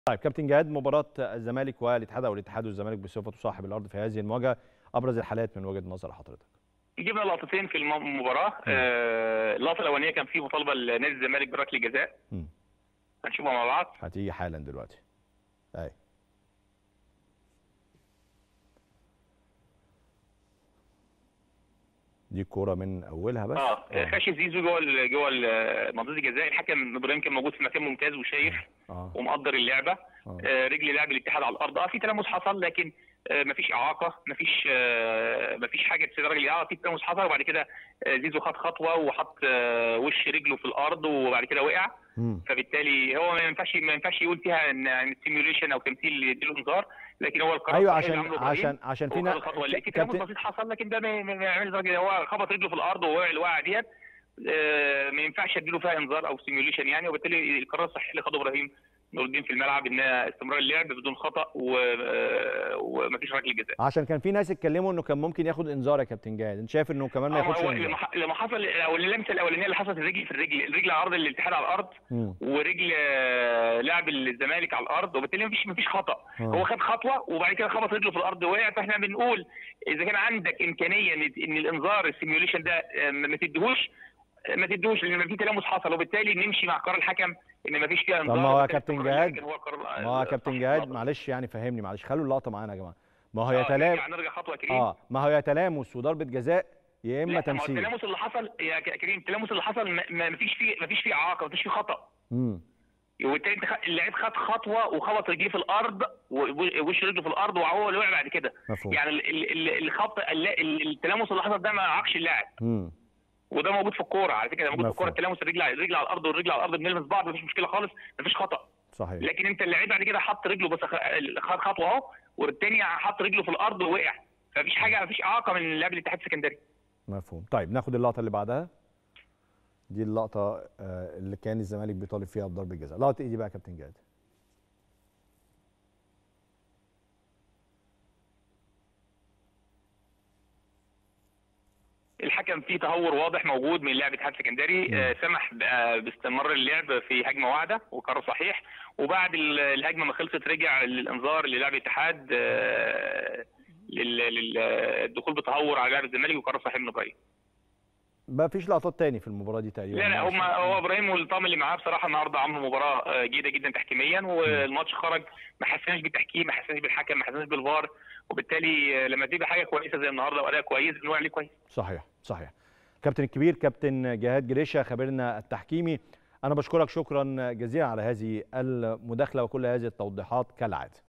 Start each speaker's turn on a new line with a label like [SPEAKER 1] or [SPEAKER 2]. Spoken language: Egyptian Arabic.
[SPEAKER 1] طيب كابتن جهاد مباراة الزمالك والاتحاد او الاتحاد والزمالك بصفته صاحب الارض في هذه المواجهة ابرز الحالات من وجهة نظر حضرتك.
[SPEAKER 2] جبنا لقطتين في الم- المباراة آه، اللقطة الأولانية كان في مطالبة لنادي الزمالك بركلة جزاء
[SPEAKER 1] مم.
[SPEAKER 2] هنشوفها مع بعض
[SPEAKER 1] هتيجي حالا دلوقتي. اي دي الكورة من اولها بس.
[SPEAKER 2] اه خش زيزو جوه ال- جوه ال- منطقة الجزاء الحكم ابراهيم كان موجود في مكان ممتاز وشايف
[SPEAKER 1] اه
[SPEAKER 2] ومقدر اللعبة
[SPEAKER 1] اه
[SPEAKER 2] آه، رجل لاعب الاتحاد على الأرض اه في تلامس حصل لكن آه، مفيش إعاقة مفيش آه، مفيش حاجة تسيب رجل الإعاقة في تلامس حصل وبعد كده آه، زيزو خد خطوة وحط آه، وش رجله في الأرض وبعد كده وقع
[SPEAKER 1] مم.
[SPEAKER 2] فبالتالي هو ما ينفعش ما ينفعش يقول فيها ان سيميوليشن او تمثيل يديله انذار لكن هو القرار
[SPEAKER 1] ايوه
[SPEAKER 2] الصحيح اللي
[SPEAKER 1] عشان
[SPEAKER 2] عمله إبراهيم
[SPEAKER 1] عشان عشان في
[SPEAKER 2] هو
[SPEAKER 1] ناس
[SPEAKER 2] خد الخطوه اللي في
[SPEAKER 1] كابتن
[SPEAKER 2] تلامس بسيط حصل لكن ده ما ما- ما يعملش درجه هو خبط رجله في الارض ووقع الوقعه ديت آه، ما ينفعش اديله فيها انذار او سيميوليشن يعني وبالتالي القرار الصحيح اللي خده ابراهيم نور الدين في الملعب ان استمرار اللعب بدون خطا و- آه، ومفيش ركله جزاء
[SPEAKER 1] عشان كان في ناس اتكلموا انه كان ممكن ياخد انذار يا كابتن جهاد انت شايف انه كمان ما
[SPEAKER 2] آه،
[SPEAKER 1] ياخدش
[SPEAKER 2] هو
[SPEAKER 1] انذار
[SPEAKER 2] لما ح- لما حصل او اللمسه الاولانيه اللي حصلت الرجل في الرجل الرجل على ارض الاتحاد على الارض
[SPEAKER 1] مم.
[SPEAKER 2] ورجل آه، لاعب الزمالك على الارض وبالتالي مفيش مفيش خطا
[SPEAKER 1] آه.
[SPEAKER 2] هو خد خطوه وبعد كده خبط رجله في الارض وقع فاحنا بنقول اذا كان عندك امكانيه ان ان الانذار السيميوليشن ده آه، ما تديهوش آه، ما تديهوش لان في تلامس حصل وبالتالي نمشي مع قرار الحكم ان ما فيش فيها
[SPEAKER 1] طب
[SPEAKER 2] انذار
[SPEAKER 1] ما هو يا
[SPEAKER 2] وبالتالي
[SPEAKER 1] كابتن
[SPEAKER 2] استمرار
[SPEAKER 1] جهاد-
[SPEAKER 2] اللعب كان هو القرار
[SPEAKER 1] ما هو يا
[SPEAKER 2] الصح.
[SPEAKER 1] كابتن جهاد معلش يعني فهمني معلش خلوا اللقطة معانا يا جماعة ما هو يا
[SPEAKER 2] آه،
[SPEAKER 1] تلام
[SPEAKER 2] نرجع نرجع خطوه كريم
[SPEAKER 1] اه ما هو يا تلامس وضربة جزاء يا اما
[SPEAKER 2] لا، ما هو
[SPEAKER 1] تمثيل
[SPEAKER 2] التلامس اللي حصل يا ك- كريم التلامس اللي حصل ما- ما فيش فيه ما فيش فيه اعاقه ما فيش فيه خطا
[SPEAKER 1] امم
[SPEAKER 2] وبالتالي انت خ- اللعيب خد خطوه وخبط رجليه في الارض ووش رجله في الارض وهو اللي وقع بعد كده
[SPEAKER 1] مفهوم
[SPEAKER 2] يعني ال- ال- ال- الخط الل- ال- التلامس اللي حصل ده ما عاقش اللاعب
[SPEAKER 1] امم
[SPEAKER 2] وده موجود في الكوره على فكره ده موجود في
[SPEAKER 1] مفهوم.
[SPEAKER 2] الكوره التلامس الرجل على الرجل على الارض والرجل على الارض بنلمس بعض مفيش مشكله خالص مفيش خطا
[SPEAKER 1] صحيح
[SPEAKER 2] لكن انت اللعيب بعد كده حط رجله بس خ- خد خطوه اهو والتاني حط رجله في الارض ووقع فمفيش حاجه مفيش اعاقه من لاعب الاتحاد السكندري
[SPEAKER 1] مفهوم طيب ناخد اللقطة اللي بعدها دي اللقطة آه، اللي كان الزمالك بيطالب فيها بضربة جزاء لقطة ايه دي بقى يا كابتن جهاد
[SPEAKER 2] الحكم فيه تهور واضح موجود من لاعب الاتحاد السكندري
[SPEAKER 1] مم.
[SPEAKER 2] آه، سمح ب- آه، باستمرار اللعب في هجمه واحده وقرار صحيح وبعد ال- الهجمه ما خلصت رجع للانذار للاعب الاتحاد آه، لل- للدخول بتهور على لاعب الزمالك وقرار صحيح من ابراهيم
[SPEAKER 1] ما فيش لقطات تاني في المباراة دي تقريبا
[SPEAKER 2] لا لا هم هو ابراهيم والطاقم اللي معاه بصراحه النهارده عملوا مباراه آه، جيده جدا تحكيميا والماتش خرج ما حسناش بالتحكيم ما حسناش بالحكم ما حسناش بالفار وبالتالي آه، لما تبقى حاجه كويسه زي النهارده واداء كويس بنقول عليه كويس
[SPEAKER 1] صحيح صحيح كابتن الكبير كابتن جهاد جريشة خبيرنا التحكيمي أنا بشكرك شكرا جزيلا على هذه المداخلة وكل هذه التوضيحات كالعادة